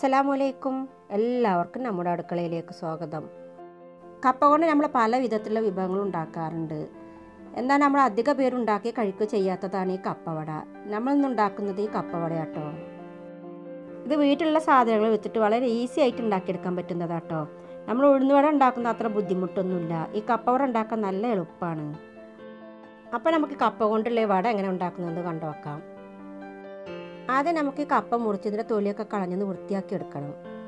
അസ്സലാമലൈക്കും എല്ലാവർക്കും നമ്മുടെ അടുക്കളയിലേക്ക് സ്വാഗതം കപ്പ കൊണ്ട് നമ്മൾ പല വിധത്തിലുള്ള വിഭവങ്ങൾ ഉണ്ടാക്കാറുണ്ട് എന്നാൽ നമ്മൾ അധിക പേരുണ്ടാക്കി കഴിക്കുക ചെയ്യാത്തതാണ് ഈ കപ്പവട നമ്മളിന്ന് ഉണ്ടാക്കുന്നത് ഈ കപ്പവട കേട്ടോ ഇത് വീട്ടിലുള്ള സാധനങ്ങൾ വെച്ചിട്ട് വളരെ ഈസി ആയിട്ട് ഉണ്ടാക്കിയെടുക്കാൻ പറ്റുന്നതാട്ടോ നമ്മൾ ഉഴുന്നുവട ഉണ്ടാക്കുന്ന അത്ര ബുദ്ധിമുട്ടൊന്നുമില്ല ഈ കപ്പവട ഉണ്ടാക്കാൻ നല്ല എളുപ്പമാണ് അപ്പോൾ നമുക്ക് കപ്പ കൊണ്ടുള്ള ഈ വട എങ്ങനെ ഉണ്ടാക്കുന്നത് കണ്ടു വെക്കാം ആദ്യം നമുക്ക് ഈ കപ്പ മുറിച്ച് ഇതിൻ്റെ തൊലിയൊക്കെ കളഞ്ഞൊന്ന് വൃത്തിയാക്കി എടുക്കണം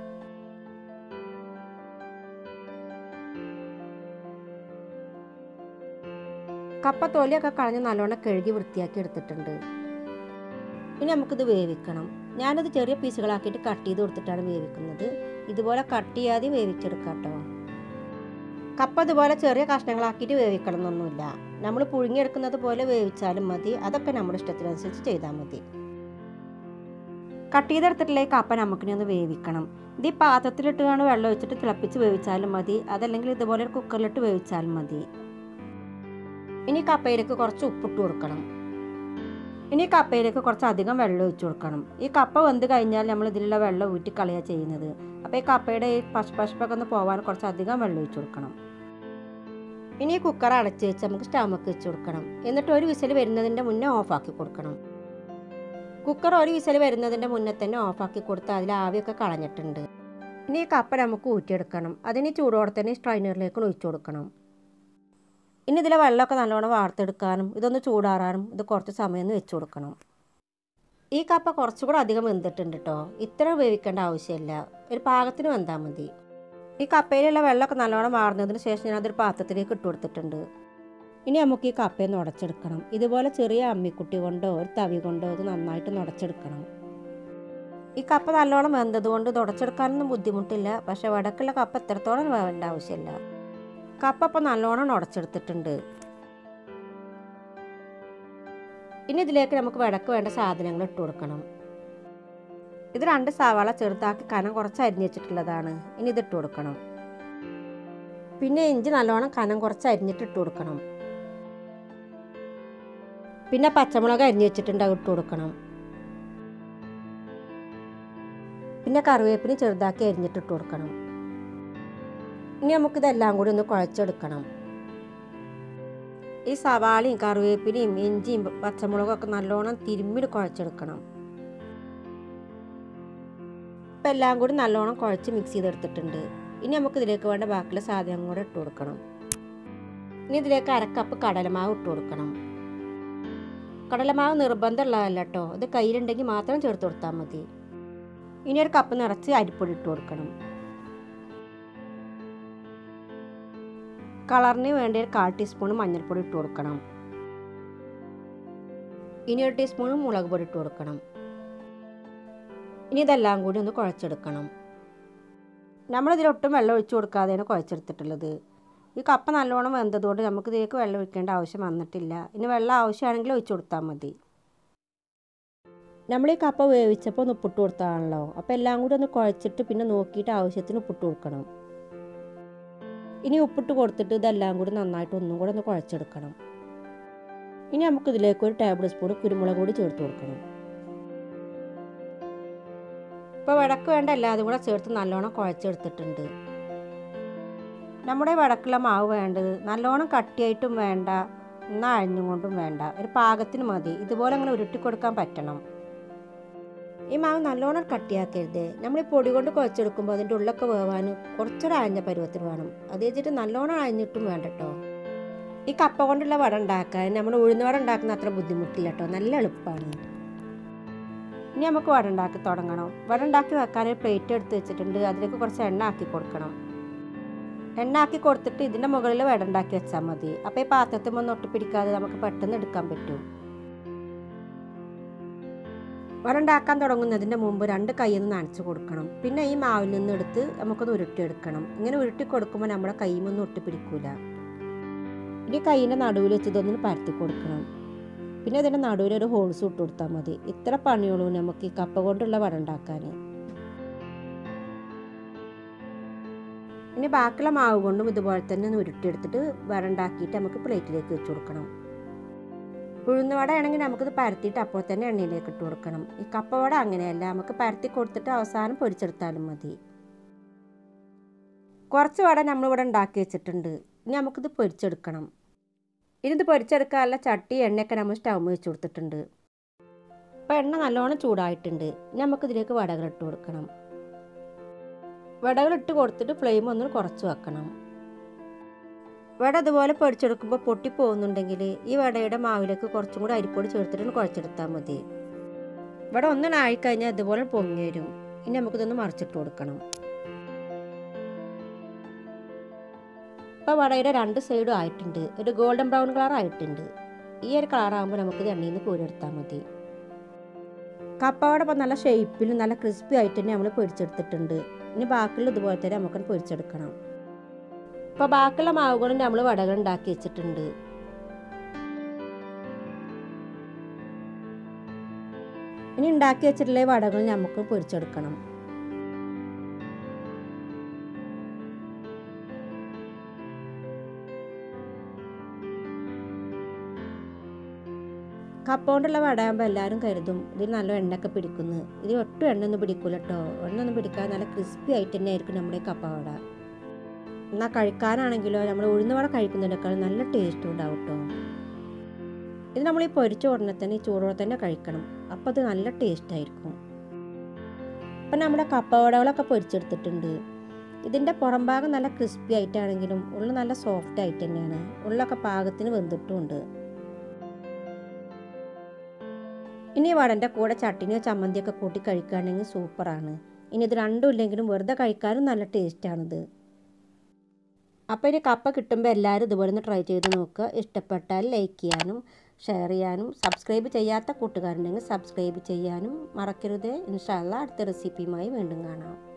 കപ്പ തൊലിയൊക്കെ കളഞ്ഞ് നല്ലോണം കഴുകി വൃത്തിയാക്കി എടുത്തിട്ടുണ്ട് ഇനി നമുക്കിത് വേവിക്കണം ഞാനത് ചെറിയ പീസുകളാക്കിയിട്ട് കട്ട് ചെയ്ത് കൊടുത്തിട്ടാണ് വേവിക്കുന്നത് ഇതുപോലെ കട്ട് ചെയ്യാതെ വേവിച്ചെടുക്കാം കേട്ടോ കപ്പ ഇതുപോലെ ചെറിയ കഷ്ണങ്ങളാക്കിയിട്ട് വേവിക്കണം എന്നൊന്നുമില്ല നമ്മൾ പുഴുങ്ങിയെടുക്കുന്നത് പോലെ വേവിച്ചാലും മതി അതൊക്കെ നമ്മുടെ ഇഷ്ടത്തിനനുസരിച്ച് ചെയ്താൽ മതി കട്ട് ചെയ്തെടുത്തിട്ടുള്ള ഈ കപ്പ നമുക്കിനി ഒന്ന് വേവിക്കണം ഇത് ഈ പാത്രത്തിലിട്ട് വേണം വെള്ളം ഒഴിച്ചിട്ട് തിളപ്പിച്ച് വേവിച്ചാലും മതി അതല്ലെങ്കിൽ ഇതുപോലെ ഒരു കുക്കറിലിട്ട് വേവിച്ചാലും മതി ഇനി കപ്പയിലേക്ക് കുറച്ച് ഉപ്പിട്ട് കൊടുക്കണം ഇനി കപ്പയിലേക്ക് കുറച്ച് അധികം വെള്ളം ഒഴിച്ചു കൊടുക്കണം ഈ കപ്പ വെന്ത് കഴിഞ്ഞാൽ നമ്മൾ ഇതിലുള്ള വെള്ളം ഊറ്റി കളയുക ചെയ്യുന്നത് അപ്പോൾ ഈ കപ്പയുടെ ഈ പശുപശപ്പൊക്കെ ഒന്ന് പോകാൻ കുറച്ച് അധികം വെള്ളം ഒഴിച്ചു കൊടുക്കണം ഇനി ഈ കുക്കർ അടച്ച് വെച്ച് നമുക്ക് സ്റ്റമക്ക് വെച്ച് കൊടുക്കണം എന്നിട്ട് ഒരു വിസിൽ വരുന്നതിൻ്റെ മുന്നേ ഓഫാക്കി കൊടുക്കണം കുക്കർ ഒരു വിസിൽ വരുന്നതിൻ്റെ മുന്നേ തന്നെ ഓഫാക്കി കൊടുത്ത് അതിൽ ആവിയൊക്കെ കളഞ്ഞിട്ടുണ്ട് ഇനി ഈ കപ്പ നമുക്ക് ഊറ്റിയെടുക്കണം അതിന് ചൂടോടെ തന്നെ സ്ട്രൈനറിലേക്ക് ഒഴിച്ചു കൊടുക്കണം ഇനി ഇതിലെ വെള്ളമൊക്കെ നല്ലോണം വാർത്തെടുക്കാനും ഇതൊന്ന് ചൂടാറാനും ഇത് കുറച്ച് സമയം ഒന്ന് വെച്ച് കൊടുക്കണം ഈ കപ്പ കുറച്ചുകൂടെ അധികം വെന്തിട്ടുണ്ട് കേട്ടോ ഇത്ര വേവിക്കേണ്ട ആവശ്യമില്ല ഒരു പാകത്തിന് വെന്താൽ മതി ഈ കപ്പയിലുള്ള വെള്ളമൊക്കെ നല്ലോണം വാർന്നതിന് ശേഷം ഞാൻ അതൊരു പാത്രത്തിലേക്ക് ഇട്ട് കൊടുത്തിട്ടുണ്ട് ഇനി നമുക്ക് ഈ കപ്പയൊന്ന് ഉടച്ചെടുക്കണം ഇതുപോലെ ചെറിയ അമ്മിക്കുട്ടി കൊണ്ടോ ഒരു തവി കൊണ്ടോ ഇത് നന്നായിട്ട് ഉടച്ചെടുക്കണം ഈ കപ്പ നല്ലോണം വെന്തത് കൊണ്ട് ഇത് ഉടച്ചെടുക്കാനൊന്നും ബുദ്ധിമുട്ടില്ല പക്ഷെ വടക്കുള്ള കപ്പ എത്രത്തോളം വേവേണ്ട ആവശ്യമില്ല കപ്പ ഇപ്പം നല്ലോണം ഉടച്ചെടുത്തിട്ടുണ്ട് ഇനി ഇതിലേക്ക് നമുക്ക് വടക്ക് വേണ്ട സാധനങ്ങൾ ഇട്ട് കൊടുക്കണം ഇത് രണ്ട് സവാള ചെറുതാക്കി കനം കുറച്ച് അരിഞ്ഞ് വെച്ചിട്ടുള്ളതാണ് ഇനി ഇത് ഇട്ട് കൊടുക്കണം പിന്നെ ഇഞ്ചി നല്ലോണം കനം കുറച്ച് അരിഞ്ഞിട്ട് ഇട്ട് കൊടുക്കണം പിന്നെ പച്ചമുളക് അരിഞ്ഞ് വെച്ചിട്ടുണ്ട് അത് ഇട്ട് കൊടുക്കണം പിന്നെ കറിവേപ്പിന് ചെറുതാക്കി അരിഞ്ഞിട്ട് ഇട്ട് കൊടുക്കണം ഇനി നമുക്കിതെല്ലാം കൂടി ഒന്ന് കുഴച്ചെടുക്കണം ഈ സവാളയും കറിവേപ്പിലയും ഇഞ്ചിയും പച്ചമുളകും ഒക്കെ നല്ലോണം തിരുമ്മിട്ട് കുഴച്ചെടുക്കണം ഇപ്പം എല്ലാം കൂടി നല്ലോണം കുഴച്ച് മിക്സ് ചെയ്തെടുത്തിട്ടുണ്ട് ഇനി നമുക്ക് ഇതിലേക്ക് വേണ്ട ബാക്കിയുള്ള സാധനം കൂടെ ഇട്ട് കൊടുക്കണം ഇനി ഇതിലേക്ക് അരക്കപ്പ് കടലമാവ് ഇട്ട് കൊടുക്കണം കടലമാവ് നിർബന്ധമുള്ളതല്ല കേട്ടോ ഇത് കയ്യിലുണ്ടെങ്കിൽ മാത്രം ചേർത്ത് കൊടുത്താൽ മതി ഇനി ഒരു കപ്പ് നിറച്ച് അരിപ്പൊടി ഇട്ട് കൊടുക്കണം കളറിന് വേണ്ടി ഒരു കാൽ ടീസ്പൂൺ മഞ്ഞൾപ്പൊടി ഇട്ട് കൊടുക്കണം ഇനി ഒരു ടീസ്പൂൺ മുളക് പൊടി ഇട്ട് കൊടുക്കണം ഇനി ഇതെല്ലാം കൂടി ഒന്ന് കുഴച്ചെടുക്കണം നമ്മളിതിലൊട്ടും വെള്ളം ഒഴിച്ചു കൊടുക്കാതെയാണ് കുഴച്ചെടുത്തിട്ടുള്ളത് ഈ കപ്പ നല്ലോണം വെന്തതുകൊണ്ട് നമുക്ക് ഇതിലേക്ക് വെള്ളം ഒഴിക്കേണ്ട ആവശ്യം വന്നിട്ടില്ല ഇനി വെള്ളം ആവശ്യമാണെങ്കിൽ ഒഴിച്ചു കൊടുത്താൽ മതി നമ്മൾ ഈ കപ്പ വേവിച്ചപ്പോൾ ഒന്ന് ഉപ്പിട്ട് കൊടുത്താണല്ലോ അപ്പോൾ എല്ലാം കൂടി ഒന്ന് കുഴച്ചിട്ട് പിന്നെ നോക്കിയിട്ട് ആവശ്യത്തിന് ഉപ്പിട്ട് കൊടുക്കണം ഇനി ഉപ്പിട്ട് കൊടുത്തിട്ട് ഇതെല്ലാം കൂടി നന്നായിട്ട് ഒന്നും കൂടെ ഒന്ന് കുഴച്ചെടുക്കണം ഇനി നമുക്ക് ഇതിലേക്ക് ഒരു ടേബിൾ സ്പൂൺ കുരുമുളക് കൂടി ചേർത്ത് കൊടുക്കണം ഇപ്പോൾ വടക്ക് വേണ്ട എല്ലാതും കൂടെ ചേർത്ത് നല്ലോണം കുഴച്ചെടുത്തിട്ടുണ്ട് നമ്മുടെ വടക്കുള്ള മാവ് വേണ്ടത് നല്ലോണം കട്ടിയായിട്ടും വേണ്ട എന്നാൽ അഴിഞ്ഞും കൊണ്ടും വേണ്ട ഒരു പാകത്തിന് മതി ഇതുപോലെ അങ്ങനെ ഉരുട്ടി കൊടുക്കാൻ പറ്റണം ഈ മാവ് നല്ലോണം കട്ടിയാക്കരുത് നമ്മൾ ഈ പൊടി കൊണ്ട് കുഴച്ചെടുക്കുമ്പോൾ അതിൻ്റെ ഉള്ളൊക്കെ വേവാൻ കുറച്ചൊരു അഴഞ്ഞ പരുവത്തിന് വേണം അത് വെച്ചിട്ട് നല്ലോണം അഴിഞ്ഞിട്ടും വേണ്ട കേട്ടോ ഈ കപ്പ കൊണ്ടുള്ള വട ഉണ്ടാക്കാൻ നമ്മൾ ഉഴുന്ന വട ഉണ്ടാക്കുന്ന അത്ര ബുദ്ധിമുട്ടില്ല കേട്ടോ നല്ല എളുപ്പമാണ് ഇനി നമുക്ക് വട ഉണ്ടാക്കി തുടങ്ങണം വട ഉണ്ടാക്കി വെക്കാൻ ഒരു പ്ലേറ്റ് എടുത്ത് വെച്ചിട്ടുണ്ട് അതിലേക്ക് കുറച്ച് എണ്ണ ആക്കി കൊടുക്കണം എണ്ണ ആക്കി കൊടുത്തിട്ട് ഇതിൻ്റെ മുകളിൽ വട ഉണ്ടാക്കി വെച്ചാൽ മതി അപ്പോൾ ഈ പാത്രത്തിൽ ഒന്ന് ഒട്ടിപ്പിടിക്കാതെ നമുക്ക് പെട്ടെന്ന് എടുക്കാൻ പറ്റും വരണ്ടാക്കാൻ തുടങ്ങുന്നതിൻ്റെ മുമ്പ് രണ്ട് കൈയിൽ നിന്ന് നനച്ച് കൊടുക്കണം പിന്നെ ഈ മാവിൽ നിന്ന് എടുത്ത് നമുക്കൊന്ന് ഉരുട്ടിയെടുക്കണം ഇങ്ങനെ ഉരുട്ടി കൊടുക്കുമ്പോൾ നമ്മുടെ കൈമൊന്നും ഒട്ടിപ്പിടിക്കൂല ഇനി കൈയിൻ്റെ നടുവിൽ വെച്ച് ഇതൊന്ന് പരത്തി കൊടുക്കണം പിന്നെ ഇതിൻ്റെ നടുവിൽ ഒരു ഹോൾസ് ഇട്ട് കൊടുത്താൽ മതി ഇത്ര പണിയുള്ളൂ നമുക്ക് ഈ കപ്പ കൊണ്ടുള്ള വട ഉണ്ടാക്കാൻ ഇനി ബാക്കിയുള്ള മാവ് കൊണ്ടും ഇതുപോലെ തന്നെ ഒന്ന് ഉരുട്ടിയെടുത്തിട്ട് വട ഉണ്ടാക്കിയിട്ട് നമുക്ക് പ്ലേറ്റിലേക്ക് വെച്ച് കൊടുക്കണം ഉഴുന്നുവട ആണെങ്കിൽ നമുക്കിത് പരത്തിയിട്ട് അപ്പോൾ തന്നെ എണ്ണയിലേക്ക് ഇട്ട് കൊടുക്കണം ഈ കപ്പവട അങ്ങനെയല്ല നമുക്ക് പരത്തി കൊടുത്തിട്ട് അവസാനം പൊരിച്ചെടുത്താലും മതി കുറച്ച് വട നമ്മളിവിടെ ഉണ്ടാക്കി വെച്ചിട്ടുണ്ട് ഇനി നമുക്കിത് പൊരിച്ചെടുക്കണം ഇനി ഇത് പൊരിച്ചെടുക്കാനുള്ള ചട്ടി എണ്ണയൊക്കെ നമ്മൾ സ്റ്റൗ വെച്ച് കൊടുത്തിട്ടുണ്ട് അപ്പോൾ എണ്ണ നല്ലോണം ചൂടായിട്ടുണ്ട് ഇനി നമുക്കിതിലേക്ക് വടകൾ ഇട്ട് കൊടുക്കണം വടകൾ ഇട്ട് കൊടുത്തിട്ട് ഫ്ലെയിം ഒന്ന് കുറച്ച് വെക്കണം വട അതുപോലെ പൊടിച്ചെടുക്കുമ്പോൾ പൊട്ടി പോകുന്നുണ്ടെങ്കിൽ ഈ വടയുടെ മാവിലേക്ക് കുറച്ചും കൂടി അരിപ്പൊടി ചേർത്തിട്ട് കുഴച്ചെടുത്താൽ മതി വട ഒന്നിനായി കഴിഞ്ഞാൽ ഇതുപോലെ പൊങ്ങി വരും ഇനി നമുക്കിതൊന്ന് മറിച്ചിട്ട് കൊടുക്കണം ഇപ്പോൾ വടയുടെ രണ്ട് സൈഡും ആയിട്ടുണ്ട് ഒരു ഗോൾഡൻ ബ്രൗൺ കളർ ആയിട്ടുണ്ട് ഈ ഒരു കളറാകുമ്പോൾ നമുക്കിത് എണ്ണയിൽ നിന്ന് കോരിയെടുത്താൽ മതി കപ്പവട ഇപ്പോൾ നല്ല ഷേപ്പിലും നല്ല ക്രിസ്പി ആയിട്ട് തന്നെ നമ്മൾ പൊരിച്ചെടുത്തിട്ടുണ്ട് ഇനി ബാക്കിയുള്ള ഇതുപോലെ തന്നെ നമുക്ക് പൊരിച്ചെടുക്കണം ഇപ്പോൾ ബാക്കിയുള്ള മാവുകളും നമ്മൾ വടകൾ ഉണ്ടാക്കി വെച്ചിട്ടുണ്ട് ഇനി ഉണ്ടാക്കി വെച്ചിട്ടുള്ള ഈ വടകൾ നമുക്ക് പൊരിച്ചെടുക്കണം കപ്പ കൊണ്ടുള്ള വടയാകുമ്പോൾ എല്ലാവരും കരുതും ഇതിൽ നല്ല എണ്ണയൊക്കെ പിടിക്കുന്നു ഇത് ഒട്ടും എണ്ണയൊന്നും പിടിക്കൂല കേട്ടോ എണ്ണയൊന്നും പിടിക്കാതെ നല്ല ക്രിസ്പി ആയിട്ട് തന്നെ ആയിരിക്കും നമ്മുടെ ഈ കപ്പ വട എന്നാൽ കഴിക്കാനാണെങ്കിലോ നമ്മൾ ഉഴുന്നുവട കഴിക്കുന്നതിനേക്കാൾ നല്ല ടേസ്റ്റും ഉണ്ടാവും കേട്ടോ ഇത് നമ്മൾ ഈ പൊരിച്ച ഉടനെ തന്നെ ഈ ചൂടോടെ തന്നെ കഴിക്കണം അപ്പോൾ അത് നല്ല ടേസ്റ്റ് ആയിരിക്കും അപ്പം നമ്മുടെ കപ്പവടകളൊക്കെ പൊരിച്ചെടുത്തിട്ടുണ്ട് ഇതിൻ്റെ പുറം ഭാഗം നല്ല ക്രിസ്പി ആയിട്ടാണെങ്കിലും ഉള്ള നല്ല സോഫ്റ്റ് ആയിട്ട് തന്നെയാണ് ഉള്ളൊക്കെ പാകത്തിന് വെന്തിട്ടുമുണ്ട് ഇനി വടൻ്റെ കൂടെ ചട്ടിനിയോ ചമ്മന്തിയൊക്കെ കൂട്ടി കഴിക്കുകയാണെങ്കിൽ സൂപ്പറാണ് ഇനി ഇത് രണ്ടും ഇല്ലെങ്കിലും വെറുതെ കഴിക്കാനും നല്ല ടേസ്റ്റാണിത് അപ്പോൾ ഇനി കപ്പ കിട്ടുമ്പോൾ എല്ലാവരും ഇതുപോലെ ഒന്ന് ട്രൈ ചെയ്ത് നോക്കുക ഇഷ്ടപ്പെട്ടാൽ ലൈക്ക് ചെയ്യാനും ഷെയർ ചെയ്യാനും സബ്സ്ക്രൈബ് ചെയ്യാത്ത കൂട്ടുകാരുണ്ടെങ്കിൽ സബ്സ്ക്രൈബ് ചെയ്യാനും മറക്കരുത് ഇൻഷാല്ല അടുത്ത റെസിപ്പിയുമായി വീണ്ടും കാണാം